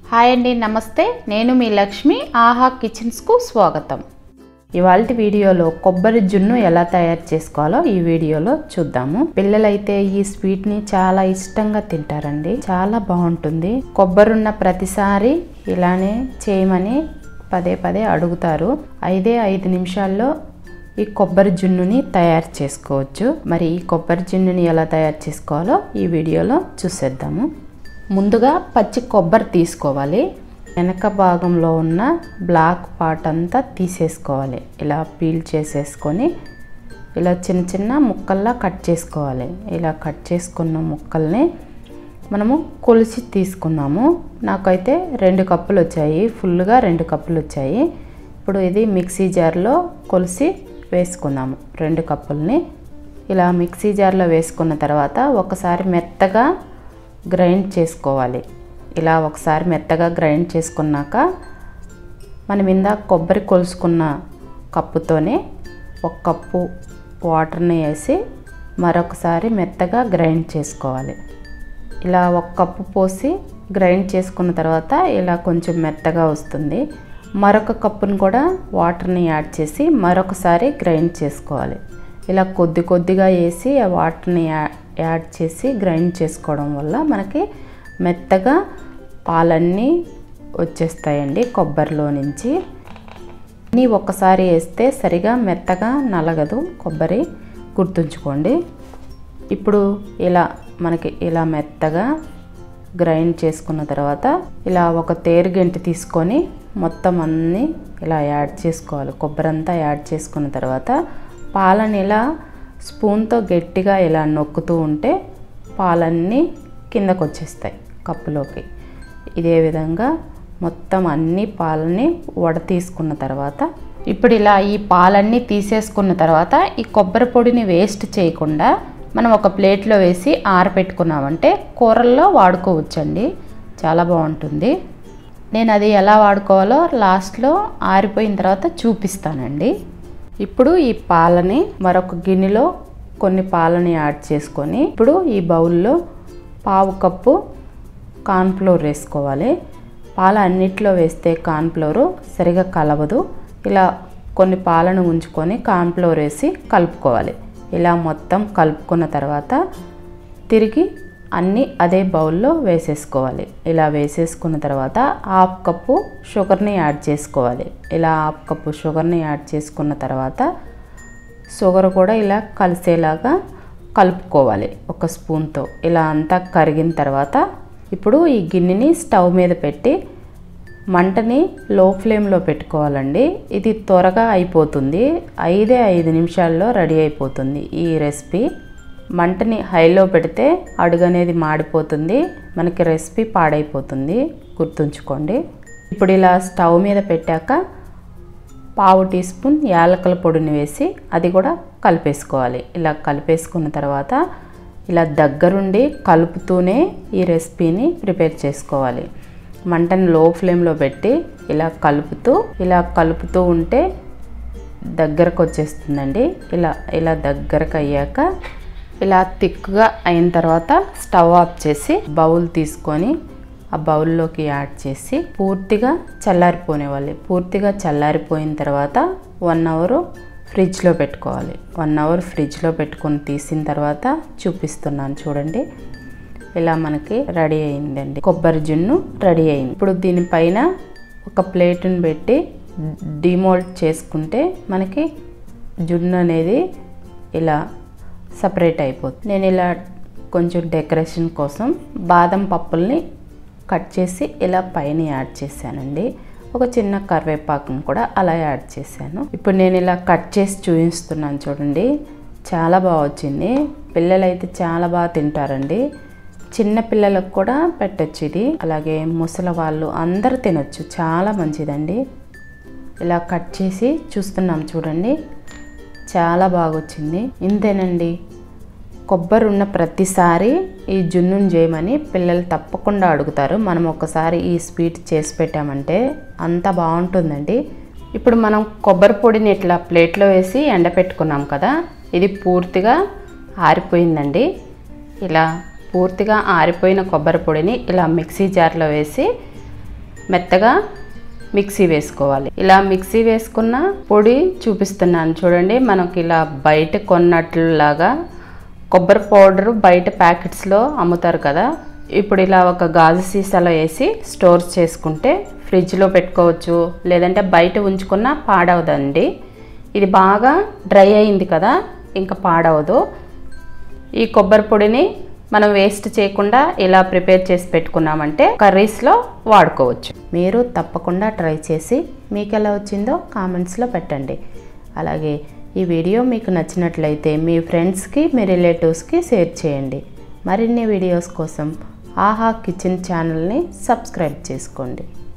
hi అండి నమస్తే నేను మీ లక్ష్మి ఆహా కిచెన్స్కు స్వాగతం ఇవాళ వీడియోలో కొబ్బరి జున్ను ఎలా తయారు చేసుకోవాలో ఈ వీడియోలో చూద్దాము పిల్లలైతే ఈ స్వీట్ని చాలా ఇష్టంగా తింటారండి చాలా బాగుంటుంది కొబ్బరి ఉన్న ప్రతిసారి ఇలానే చేయమని పదే పదే అడుగుతారు ఐదే ఐదు నిమిషాల్లో ఈ కొబ్బరి జున్నుని తయారు చేసుకోవచ్చు మరి ఈ కొబ్బరి జున్నుని ఎలా తయారు చేసుకోవాలో ఈ వీడియోలో చూసేద్దాము ముందుగా పచ్చి కొబ్బరి తీసుకోవాలి వెనక భాగంలో ఉన్న బ్లాక్ పార్ట్ అంతా తీసేసుకోవాలి ఇలా పీల్ చేసేసుకొని ఇలా చిన్న చిన్న ముక్కల్లా కట్ చేసుకోవాలి ఇలా కట్ చేసుకున్న ముక్కల్ని మనము కొలిసి తీసుకున్నాము నాకైతే రెండు కప్పులు వచ్చాయి ఫుల్గా రెండు కప్పులు వచ్చాయి ఇప్పుడు ఇది మిక్సీ జార్లో కొలిసి వేసుకుందాము రెండు కప్పుల్ని ఇలా మిక్సీ జార్లో వేసుకున్న తర్వాత ఒకసారి మెత్తగా గ్రైండ్ చేసుకోవాలి ఇలా ఒకసారి మెత్తగా గ్రైండ్ చేసుకున్నాక మనం ఇందాక కొబ్బరి కొలుసుకున్న కప్పుతోనే ఒక కప్పు వాటర్ని వేసి మరొకసారి మెత్తగా గ్రైండ్ చేసుకోవాలి ఇలా ఒక కప్పు పోసి గ్రైండ్ చేసుకున్న తర్వాత ఇలా కొంచెం మెత్తగా వస్తుంది మరొక కప్పును కూడా వాటర్ని యాడ్ చేసి మరొకసారి గ్రైండ్ చేసుకోవాలి ఇలా కొద్ది కొద్దిగా వేసి ఆ వాటర్ని యాడ్ చేసి గ్రైండ్ చేసుకోవడం వల్ల మనకి మెత్తగా పాలన్నీ వచ్చేస్తాయండి కొబ్బరిలో నుంచి అన్నీ ఒక్కసారి వేస్తే సరిగా మెత్తగా నలగదు కొబ్బరి గుర్తుంచుకోండి ఇప్పుడు ఇలా మనకి ఇలా మెత్తగా గ్రైండ్ చేసుకున్న తర్వాత ఇలా ఒక తేరుగెంటి తీసుకొని మొత్తం అన్నీ ఇలా యాడ్ చేసుకోవాలి కొబ్బరి అంతా యాడ్ చేసుకున్న తర్వాత పాలని ఇలా స్పూన్తో గట్టిగా ఇలా నొక్కుతూ ఉంటే పాలన్నీ కిందకు వచ్చేస్తాయి కప్పులోకి ఇదే విధంగా మొత్తం అన్ని పాలని వడ తీసుకున్న తర్వాత ఇప్పుడు ఇలా ఈ పాలన్నీ తీసేసుకున్న తర్వాత ఈ కొబ్బరి పొడిని వేస్ట్ చేయకుండా మనం ఒక ప్లేట్లో వేసి ఆరబెట్టుకున్నామంటే కూరల్లో వాడుకోవచ్చండి చాలా బాగుంటుంది నేను అది ఎలా వాడుకోవాలో లాస్ట్లో ఆరిపోయిన తర్వాత చూపిస్తానండి ఇప్పుడు ఈ పాలని మరొక గిన్నెలో కొన్ని పాలని యాడ్ చేసుకొని ఇప్పుడు ఈ బౌల్లో పావు కప్పు కార్న్ఫ్లోర్ వేసుకోవాలి పాల అన్నిట్లో వేస్తే కార్న్ఫ్లోరు సరిగా కలవదు ఇలా కొన్ని పాలను ఉంచుకొని కార్న్ఫ్లోర్ వేసి కలుపుకోవాలి ఇలా మొత్తం కలుపుకున్న తర్వాత తిరిగి అన్నీ అదే బౌల్లో వేసేసుకోవాలి ఇలా వేసేసుకున్న తర్వాత హాఫ్ కప్పు షుగర్ని యాడ్ చేసుకోవాలి ఇలా హాఫ్ కప్పు షుగర్ని యాడ్ చేసుకున్న తర్వాత షుగర్ కూడా ఇలా కలిసేలాగా కలుపుకోవాలి ఒక స్పూన్తో ఇలా అంతా కరిగిన తర్వాత ఇప్పుడు ఈ గిన్నెని స్టవ్ మీద పెట్టి మంటని లో ఫ్లేమ్లో పెట్టుకోవాలండి ఇది త్వరగా అయిపోతుంది ఐదే ఐదు నిమిషాల్లో రెడీ అయిపోతుంది ఈ రెసిపీ మంటని హైలో పెడితే అడుగు అనేది మాడిపోతుంది మనకి రెసిపీ పాడైపోతుంది గుర్తుంచుకోండి ఇప్పుడు ఇలా స్టవ్ మీద పెట్టాక పావు టీ స్పూన్ యాలకల పొడిని వేసి అది కూడా కలిపేసుకోవాలి ఇలా కలిపేసుకున్న తర్వాత ఇలా దగ్గరుండి కలుపుతూనే ఈ రెసిపీని ప్రిపేర్ చేసుకోవాలి మంటని లో ఫ్లేమ్లో పెట్టి ఇలా కలుపుతూ ఇలా కలుపుతూ ఉంటే దగ్గరకు వచ్చేస్తుందండి ఇలా ఇలా దగ్గరకు అయ్యాక ఇలా థిక్గా అయిన తర్వాత స్టవ్ ఆఫ్ చేసి బౌల్ తీసుకొని ఆ బౌల్లోకి యాడ్ చేసి పూర్తిగా చల్లారిపోనివ్వాలి పూర్తిగా చల్లారిపోయిన తర్వాత వన్ అవర్ ఫ్రిడ్జ్లో పెట్టుకోవాలి వన్ అవర్ ఫ్రిడ్జ్లో పెట్టుకొని తీసిన తర్వాత చూపిస్తున్నాను చూడండి ఇలా మనకి రెడీ అయిందండి కొబ్బరి జున్ను రెడీ అయింది ఇప్పుడు దీనిపైన ఒక ప్లేట్ని పెట్టి డిమోల్డ్ చేసుకుంటే మనకి జున్ను అనేది ఇలా సపరేట్ అయిపోతుంది నేను ఇలా కొంచెం డెకరేషన్ కోసం బాదం పప్పుల్ని కట్ చేసి ఇలా పైన యాడ్ చేశానండి ఒక చిన్న కరివేపాకును కూడా అలా యాడ్ చేశాను ఇప్పుడు నేను ఇలా కట్ చేసి చూపిస్తున్నాను చూడండి చాలా బాగా వచ్చింది పిల్లలైతే చాలా బాగా తింటారండి చిన్న పిల్లలకు కూడా పెట్టచ్చు ఇది అలాగే ముసలి వాళ్ళు అందరూ తినొచ్చు చాలా మంచిదండి ఇలా కట్ చేసి చూస్తున్నాం చూడండి చాలా బాగా వచ్చింది ఇంతేనండి కొబ్బరి ఉన్న ప్రతిసారి ఈ జున్నును చేయమని పిల్లలు తప్పకుండా అడుగుతారు మనం ఒకసారి ఈ స్వీట్ చేసి పెట్టామంటే అంత బాగుంటుందండి ఇప్పుడు మనం కొబ్బరి పొడిని ఇట్లా ప్లేట్లో వేసి ఎండపెట్టుకున్నాం కదా ఇది పూర్తిగా ఆరిపోయిందండి ఇలా పూర్తిగా ఆరిపోయిన కొబ్బరి పొడిని ఇలా మిక్సీ జార్లో వేసి మెత్తగా మిక్సీ వేసుకోవాలి ఇలా మిక్సీ వేసుకున్న పొడి చూపిస్తున్నాను చూడండి మనకి ఇలా బయట కొన్నట్లులాగా కొబ్బరి పౌడర్ బయట ప్యాకెట్స్లో అమ్ముతారు కదా ఇప్పుడు ఇలా ఒక గాజు సీసాలో వేసి స్టోర్ చేసుకుంటే ఫ్రిడ్జ్లో పెట్టుకోవచ్చు లేదంటే బయట ఉంచుకున్న పాడవదండి ఇది బాగా డ్రై అయింది కదా ఇంకా పాడవదు ఈ కొబ్బరి పొడిని మనం వేస్ట్ చేయకుండా ఇలా ప్రిపేర్ చేసి పెట్టుకున్నామంటే కర్రీస్లో వాడుకోవచ్చు మీరు తప్పకుండా ట్రై చేసి మీకు ఎలా వచ్చిందో కామెంట్స్లో పెట్టండి అలాగే ఈ వీడియో మీకు నచ్చినట్లయితే మీ ఫ్రెండ్స్కి మీ రిలేటివ్స్కి షేర్ చేయండి మరిన్ని వీడియోస్ కోసం ఆహా కిచెన్ ఛానల్ని సబ్స్క్రైబ్ చేసుకోండి